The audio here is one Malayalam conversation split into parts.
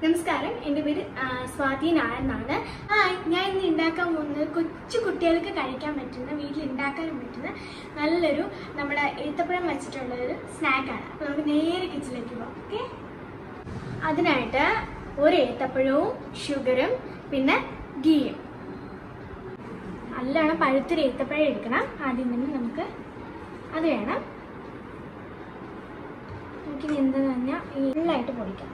നമസ്കാരം എൻ്റെ പേര് ആ, സ്വാതി നായർ എന്നാണ് ഹായ് ഞാൻ ഇന്ന് ഉണ്ടാക്കാൻ പോകുന്നത് കൊച്ചു കുട്ടികൾക്ക് കഴിക്കാൻ പറ്റുന്ന വീട്ടിൽ ഉണ്ടാക്കാനും പറ്റുന്ന നല്ലൊരു നമ്മുടെ ഏത്തപ്പഴം വെച്ചിട്ടുള്ള ഒരു സ്നാക്കാണ് അപ്പോൾ നമുക്ക് നേരെ കിച്ചണിലേക്ക് പോകാം ഓക്കെ അതിനായിട്ട് ഒരു ഏത്തപ്പഴവും ഷുഗറും പിന്നെ ഗീയും നല്ലോണം പഴുത്തൊരു ഏത്തപ്പഴം എടുക്കണം ആദ്യം തന്നെ നമുക്ക് അത് വേണം നമുക്കിത് എന്തെന്ന് പറഞ്ഞാൽ എള്ളായിട്ട് പൊടിക്കാം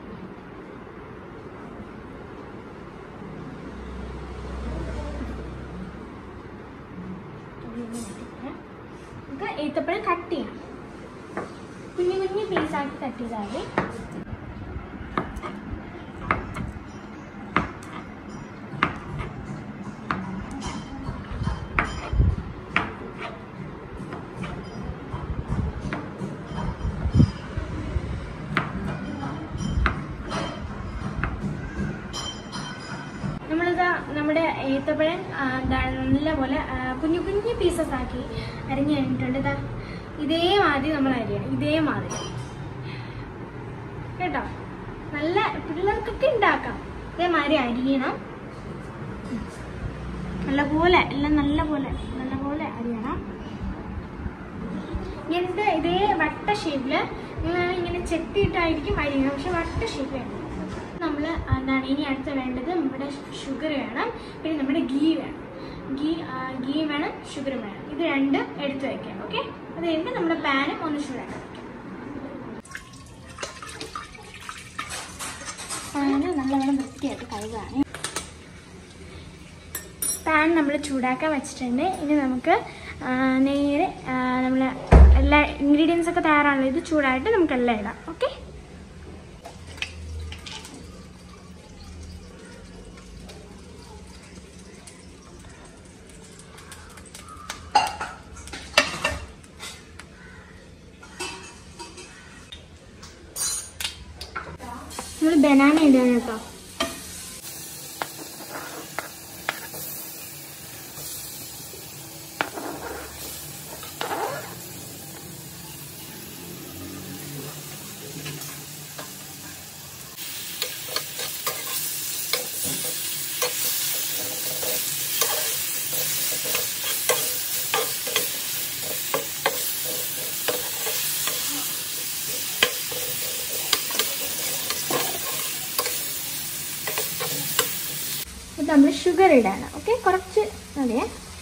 നമുക്ക് ഏത്തപ്പഴം കട്ട് ചെയ്യാം കുഞ്ഞു കുഞ്ഞു പീസാക്കി കട്ട് ചെയ്താൽ മതി നമ്മളിതാ നമ്മുടെ ഏത്തപ്പഴം ആ, ദാ നല്ലപോലെ ആ, കുഞ്ഞു കുഞ്ഞു പീസസ് ആക്കി അരിഞ്ഞ് കഴിഞ്ഞിട്ടുണ്ട് ഇതാ ഇതേമാതിരി നമ്മൾ അരിയണം ഇതേമാതിരി കേട്ടോ നല്ല പിള്ളേർക്കൊക്കെ ഉണ്ടാക്കാം ഇതേമാതിരി അരിയണം നല്ലപോലെ എല്ലാം നല്ലപോലെ നല്ലപോലെ അരിയണം ഇങ്ങനത്തെ ഇതേ വട്ട ഷേപ്പില് നിങ്ങൾ ഇങ്ങനെ ചെത്തിയിട്ടായിരിക്കും അരിയണം പക്ഷെ വട്ട ഷേപ്പ് വേണം നമ്മൾ എന്താണ് ഇനി അടുത്ത് വേണ്ടത് നമ്മുടെ ഷുഗർ വേണം പിന്നെ നമ്മുടെ ഗീ വേണം ഗീ ഗീ വേണം ഷുഗർ വേണം ഇത് രണ്ടും എടുത്ത് വെക്കാം ഓക്കെ അത് കഴിഞ്ഞിട്ട് നമ്മുടെ പാനും ഒന്ന് ചൂടാക്കാൻ വെക്കാം പാന് നല്ലവണ്ണം വൃത്തിയായിട്ട് കഴുകാണ് പാൻ നമ്മൾ ചൂടാക്കാൻ വെച്ചിട്ടുണ്ട് ഇനി നമുക്ക് ആ, നേരെ നമ്മൾ എല്ലാ ഇൻഗ്രീഡിയൻസ് ഒക്കെ തയ്യാറാണല്ലോ ഇത് ചൂടായിട്ട് നമുക്ക് എല്ലാം ഇടാം ഓക്കെ നമ്മൾ ബനാന ഇടുകയാണ് കേട്ടോ ഇത് നമ്മൾ ഷുഗർ ഇടാണ് ഓക്കെ കുറച്ച് മതിയേ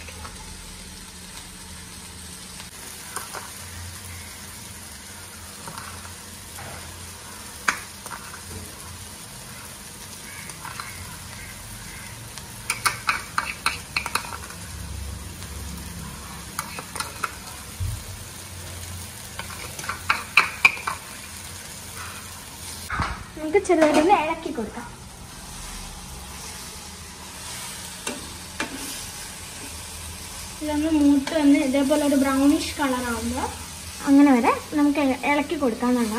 നമുക്ക് ചെറുതായിട്ട് ഇളക്കി കൊടുക്കാം ഇതൊന്ന് മൂത്ത് വന്ന് ഇതേപോലെ ഒരു ബ്രൗണിഷ് കളർ ആകുമ്പോൾ അങ്ങനെ വരെ നമുക്ക് ഇ- ഇളക്കി കൊടുക്കാന്നുള്ളതാണ്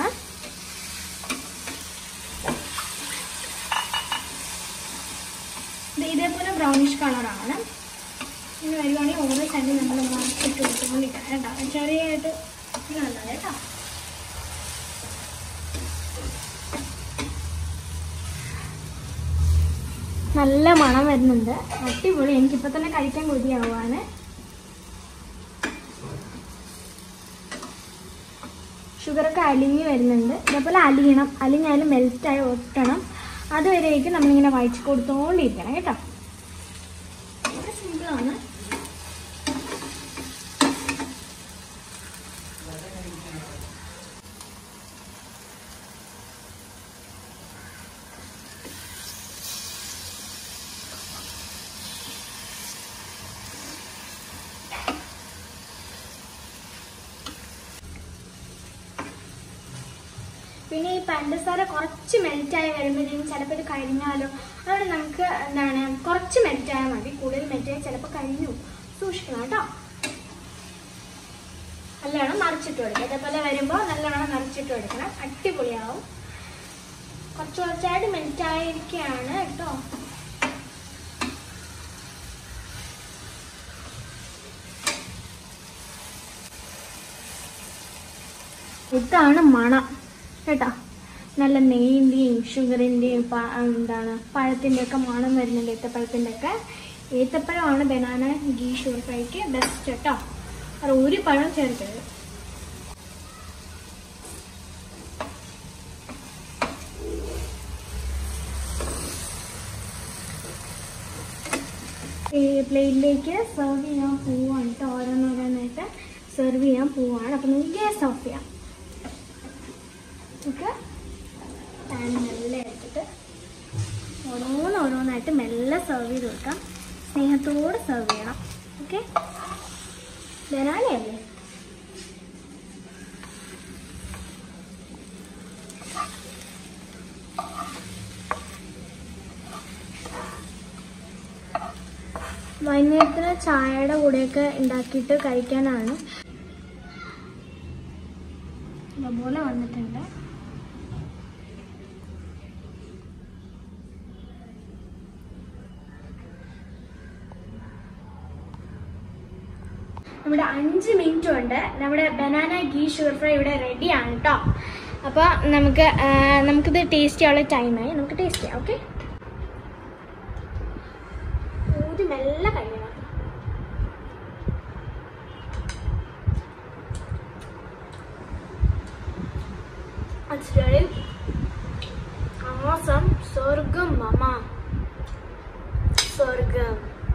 ഇത് ഇതേപോലെ ബ്രൗണിഷ് കളറാണ് ഇനി വരുവാണെങ്കിൽ ഓരോ സൈഡിൽ നമ്മൾ ഇട്ട് കൊടുത്തുകൊണ്ടിരിക്കണം കേട്ടോ ചെറിയായിട്ട് ഇത് നല്ലത് കേട്ടോ നല്ല മണം വരുന്നുണ്ട് അടിപൊളി എനിക്കിപ്പോൾ തന്നെ കഴിക്കാൻ കൊതിയാവുകയാണ് ഷുഗറൊക്കെ അലിഞ്ഞ് വരുന്നുണ്ട് ഇതേപോലെ അലിയണം അലിഞ്ഞാലും മെൽറ്റായി ഒട്ടണം അതുവരേക്കും നമ്മളിങ്ങനെ വഴിച്ച് കൊടുത്തോണ്ടിരിക്കണം കേട്ടോ വളരെ സിമ്പിളാണ് പിന്നെ ഈ പഞ്ചസാര കുറച്ച് മെൽറ്റായി വരുമ്പോഴത്തേക്കും ചിലപ്പോൾ ഇത് കഴിഞ്ഞാലോ അതുകൊണ്ട് നമുക്ക് എന്താണ് കുറച്ച് മെൽറ്റായാൽ മതി കൂടുതൽ മെൽറ്റായാൽ ചിലപ്പോൾ കഴിഞ്ഞു പോകും. സൂക്ഷിക്കണം കേട്ടോ നല്ലോണം മറിച്ചിട്ട് കൊടുക്കുക ഇതേപോലെ വരുമ്പോൾ നല്ലോണം മറിച്ചിട്ട് കൊടുക്കണം അടിപൊളിയാവും കുറച്ച് കുറച്ചായിട്ട് മെൽറ്റായിരിക്കുകയാണ് കേട്ടോ ഇതാണ് മണം കേട്ടോ നല്ല നെയ്യിൻ്റെയും ഷുഗറിൻ്റെയും എന്താണ് പഴത്തിൻ്റെ ഒക്കെ മണം വരുന്നുണ്ട് ഏത്തപ്പഴത്തിൻ്റെ ഒക്കെ ഏത്തപ്പഴമാണ് ബനാന ഗീ ഷുഗർ ഫ്രൈക്ക് ബെസ്റ്റ് കേട്ടോ അത് ഒരു പഴം ചേർക്കരുത് പ്ലേറ്റിലേക്ക് സെർവ് ചെയ്യാൻ പോവാണ് കേട്ടോ ഓരോന്നോരോന്നായിട്ട് സെർവ് ചെയ്യാൻ പോവാണ് അപ്പം നമുക്ക് ഗ്യാസ് ഓഫ് ചെയ്യാം നമുക്ക് പാൻ മെല്ലെ എടുത്തിട്ട് ഓരോന്ന് ഓരോന്നായിട്ട് മെല്ലെ സെർവ് ചെയ്ത് കൊടുക്കാം സ്നേഹത്തോടെ സെർവ് ചെയ്യണം ഓക്കെ ബനാനയല്ലേ വൈകുന്നേരത്തിന് ചായയുടെ കൂടെയൊക്കെ ഉണ്ടാക്കിയിട്ട് കഴിക്കാനാണ് ഇതുപോലെ വന്നിട്ടുണ്ട് നമ്മുടെ അഞ്ച് മിനിറ്റ് കൊണ്ട് നമ്മുടെ ബനാന ഗീ ഷുഗർ ഫ്രൈ ഇവിടെ റെഡിയാണ് കേട്ടോ അപ്പോൾ നമുക്ക് ആ, നമുക്കിത് ടേസ്റ്റ് ചെയ്യാനുള്ള ടൈമായി നമുക്ക് ടേസ്റ്റ് ചെയ്യാം ഓക്കെ ഊതി മെല്ലെ കഴിയണം It's very awesome. സ്വർഗം മമ സ്വർഗം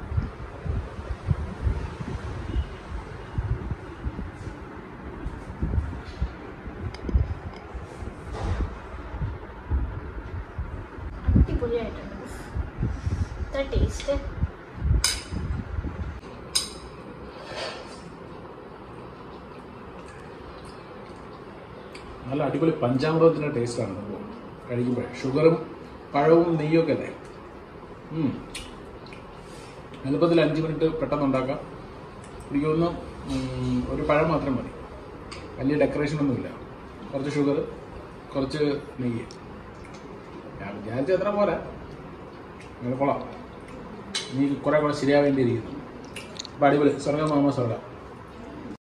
അടിപൊളിയായിട്ടുണ്ട് ടേസ്റ്റ് നല്ല അടിപൊളി പഞ്ചാമൃതത്തിന്റെ ടേസ്റ്റാണ് സംഭവം കഴിക്കുമ്പോൾ ഷുഗറും പഴവും നെയ്യൊക്കെ അല്ലേ ഉം. എളുപ്പത്തിൽ അഞ്ച് മിനിറ്റ് പെട്ടെന്ന് ഉണ്ടാക്കാം എനിക്ക് തോന്നുന്നു ഉം, ഒരു പഴം മാത്രം മതി വലിയ ഡെക്കറേഷൻ ഒന്നുമില്ല കുറച്ച് ഷുഗർ കുറച്ച് നെയ്യ് ഞാൻ വിചാരിച്ച അത്ര പോരാ അങ്ങനെ കൊള്ളാം ഇനി കുറെ കൂടെ ശരിയാവേണ്ടിയിരിക്കുന്നു അപ്പം അടിപൊളി സ്വർഗം മാമ സ്വർഗം